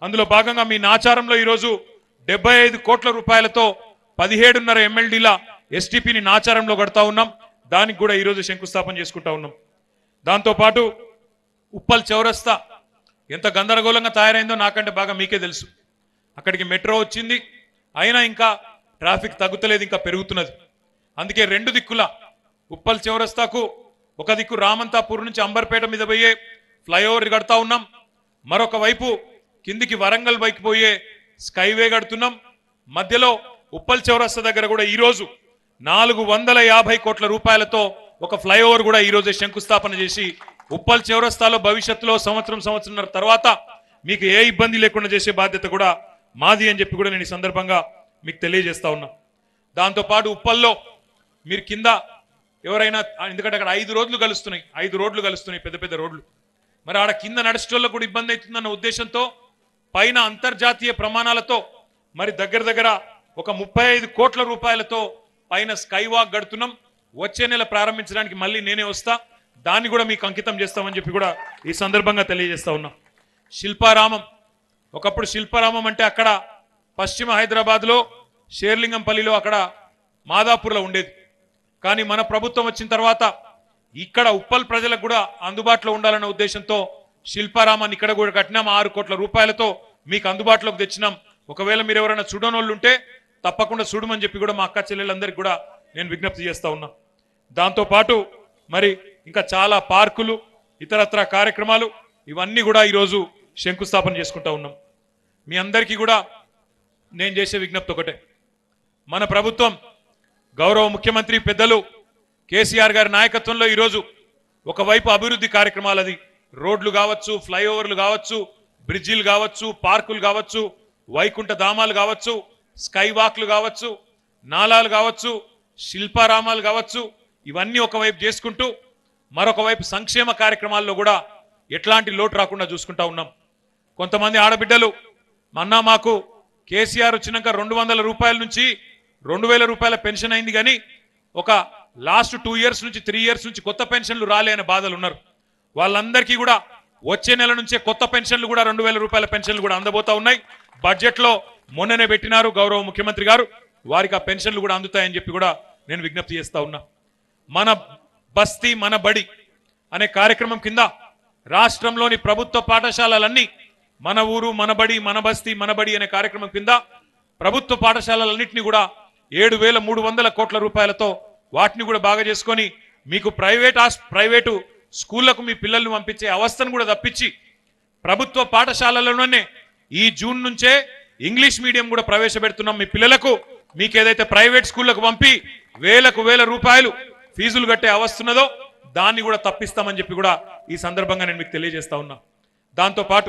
అందులో భాగంగా మీ నాచారంలో ఈరోజు డెబ్బై ఐదు కోట్ల రూపాయలతో పదిహేడున్నర ఎమ్మెల్డీల ఎస్టీపీని నాచారంలో కడతా ఉన్నాం దానికి కూడా ఈరోజు శంకుస్థాపన చేసుకుంటా ఉన్నాం దాంతోపాటు ఉప్పల్ చౌరస్తా ఎంత గందరగోళంగా తయారైందో నాకంటే బాగా మీకే తెలుసు అక్కడికి మెట్రో వచ్చింది అయినా ఇంకా ట్రాఫిక్ తగ్గుతలేదు ఇంకా పెరుగుతున్నది అందుకే రెండు దిక్కుల ఉప్పల్ చౌరస్తాకు ఒక దిక్కు రామంతాపూర్ నుంచి అంబర్పేట మీద పోయే ఫ్లైఓవర్ కడతా ఉన్నాం మరొక వైపు కిందికి వరంగల్ వైపు పోయే స్కైవే కడుతున్నాం మధ్యలో ఉప్పల్ చౌరస్తా దగ్గర కూడా ఈరోజు నాలుగు వందల యాభై కోట్ల రూపాయలతో ఒక ఫ్లైఓవర్ కూడా ఈ రోజే శంకుస్థాపన చేసి ఉప్పల్ చౌరస్తాలో భవిష్యత్తులో సంవత్సరం సంవత్సరం తర్వాత మీకు ఏ ఇబ్బంది లేకుండా చేసే బాధ్యత కూడా మాది అని చెప్పి కూడా నేను ఈ సందర్భంగా మీకు తెలియజేస్తా ఉన్నా దాంతోపాటు ఉప్పల్లో మీరు కింద ఎవరైనా ఎందుకంటే అక్కడ ఐదు రోడ్లు కలుస్తున్నాయి ఐదు రోడ్లు కలుస్తున్నాయి పెద్ద పెద్ద రోడ్లు మరి ఆడ కింద నడిచేటోళ్ళకు కూడా ఇబ్బంది అవుతుందన్న ఉద్దేశంతో పైన అంతర్జాతీయ ప్రమాణాలతో మరి దగ్గర దగ్గర ఒక ముప్పై ఐదు కోట్ల రూపాయలతో పైన స్కై వాక్ గడుతున్నాం వచ్చే నెల ప్రారంభించడానికి మళ్ళీ నేనే వస్తా దాన్ని కూడా మీకు అంకితం చేస్తామని చెప్పి కూడా ఈ సందర్భంగా తెలియజేస్తా ఉన్నా శిల్పారామం ఒకప్పుడు శిల్పారామం అంటే అక్కడ పశ్చిమ హైదరాబాద్లో షేర్లింగంపల్లిలో అక్కడ మాదాపూర్లో ఉండేది కానీ మన ప్రభుత్వం వచ్చిన తర్వాత ఇక్కడ ఉప్పల్ ప్రజలకు కూడా అందుబాటులో ఉండాలన్న ఉద్దేశంతో శిల్పారామాన్ని ఇక్కడ కూడా కట్టినాం ఆరు కోట్ల రూపాయలతో మీకు అందుబాటులోకి తెచ్చినాం ఒకవేళ మీరు ఎవరైనా చూడనోళ్ళు ఉంటే తప్పకుండా చూడమని చెప్పి కూడా మా అక్క చెల్లెళ్ళందరికీ కూడా నేను విజ్ఞప్తి చేస్తా ఉన్నా దాంతో పాటు మరి ఇంకా చాలా పార్కులు ఇతరత్ర కార్యక్రమాలు ఇవన్నీ కూడా ఈరోజు శంకుస్థాపన చేసుకుంటా ఉన్నాం మీ అందరికీ కూడా నేను చేసే విజ్ఞప్తి ఒకటే మన ప్రభుత్వం గౌరవ ముఖ్యమంత్రి పెద్దలు కేసీఆర్ గారి నాయకత్వంలో ఈరోజు ఒకవైపు అభివృద్ధి కార్యక్రమాలది రోడ్లు కావచ్చు ఫ్లైఓవర్లు కావచ్చు బ్రిడ్జిలు కావచ్చు పార్కులు కావచ్చు వైకుంఠ ధామాలు కావచ్చు స్కై వాక్లు కావచ్చు నాలాలు కావచ్చు శిల్పారామాలు కావచ్చు ఇవన్నీ ఒకవైపు చేసుకుంటూ మరొక వైపు సంక్షేమ కార్యక్రమాల్లో కూడా ఎట్లాంటి లోటు రాకుండా చూసుకుంటా ఉన్నాం కొంతమంది ఆడబిడ్డలు మొన్న మాకు కేసీఆర్ వచ్చినాక రెండు వందల రూపాయల నుంచి రెండు వేల రూపాయల పెన్షన్ అయింది కానీ ఒక లాస్ట్ టూ ఇయర్స్ నుంచి త్రీ ఇయర్స్ నుంచి కొత్త పెన్షన్లు రాలే అనే బాధలు ఉన్నారు వాళ్ళందరికీ కూడా వచ్చే నెల నుంచే కొత్త పెన్షన్లు కూడా రెండు వేల రూపాయల పెన్షన్లు కూడా అందబోతా ఉన్నాయి బడ్జెట్ లో మొన్ననే పెట్టినారు గౌరవ ముఖ్యమంత్రి గారు వారికి ఆ పెన్షన్లు కూడా అందుతాయని చెప్పి కూడా నేను విజ్ఞప్తి చేస్తా ఉన్నా మన బస్తీ మన బడి అనే కార్యక్రమం కింద రాష్ట్రంలోని ప్రభుత్వ పాఠశాలలన్నీ మన ఊరు మన బడి మన బస్తీ మన బడి అనే కార్యక్రమం కింద ప్రభుత్వ పాఠశాలలన్నింటినీ కూడా ఏడు వేల మూడు వందల కోట్ల రూపాయలతో వాటిని కూడా బాగా చేసుకొని మీకు ప్రైవేట్ హాస్ ప్రైవేటు స్కూళ్లకు మీ పిల్లల్ని పంపించే అవస్థను కూడా తప్పించి ప్రభుత్వ పాఠశాలలోనే ఈ జూన్ నుంచే ఇంగ్లీష్ మీడియం కూడా ప్రవేశపెడుతున్నాం మీ పిల్లలకు మీకు ఏదైతే ప్రైవేట్ స్కూళ్లకు పంపి వేలకు వేల రూపాయలు ఫీజులు కట్టే అవస్తున్నదో దాన్ని కూడా తప్పిస్తామని చెప్పి కూడా ఈ సందర్భంగా నేను మీకు తెలియజేస్తా ఉన్నా దాంతో పాటు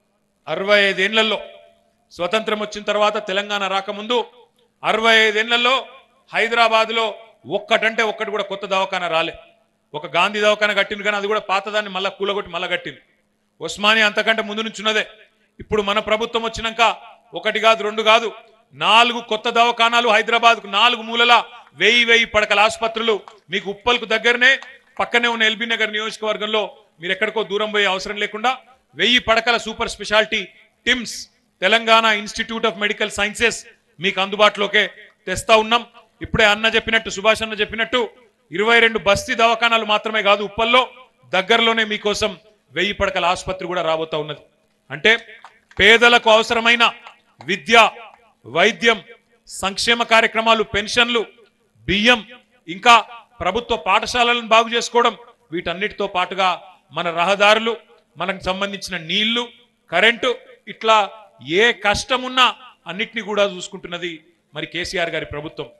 అరవై ఐదేళ్లలో స్వతంత్రం వచ్చిన తర్వాత తెలంగాణ రాకముందు అరవై ఐదేళ్లలో హైదరాబాద్ లో ఒక్కటంటే ఒక్కటి కూడా కొత్త దవాఖాన రాలే ఒక గాంధీ దవాఖాన కట్టింది కానీ అది కూడా పాతదాన్ని మళ్ళా కూలగొట్టి మళ్ళా కట్టింది ఉస్మానియా అంతకంటే ముందు నుంచి ఉన్నదే ఇప్పుడు మన ప్రభుత్వం వచ్చినాక ఒకటి కాదు రెండు కాదు నాలుగు కొత్త దవాఖానాలు హైదరాబాద్ కు నాలుగు మూలల వెయ్యి వెయ్యి పడకల ఆసుపత్రులు మీకు ఉప్పల్కు దగ్గరనే పక్కనే ఉన్న ఎల్బీ నగర్ నియోజకవర్గంలో మీరు ఎక్కడికో దూరం పోయే అవసరం లేకుండా వెయ్యి పడకల super speciality TIMS Telangana institute of medical sciences మీకు అందుబాటులోకే తెస్తా ఉన్నాం ఇప్పుడే అన్న చెప్పినట్టు సుభాష్ అన్న చెప్పినట్టు ఇరవై రెండు బస్తీ దవాఖానాలు మాత్రమే కాదు ఉప్పల్లో దగ్గరలోనే మీకోసం వెయ్యి పడకల ఆసుపత్రి కూడా రాబోతా ఉన్నది అంటే పేదలకు అవసరమైన విద్య వైద్యం సంక్షేమ కార్యక్రమాలు పెన్షన్లు బియ్యం ఇంకా ప్రభుత్వ పాఠశాలలను బాగు చేసుకోవడం వీటన్నిటితో పాటుగా మన రహదారులు మనకు సంబంధించిన నీళ్లు కరెంటు ఇట్లా ఏ కష్టమున్నా అన్నిటినీ కూడా చూసుకుంటున్నది మరి కేసీఆర్ గారి ప్రభుత్వం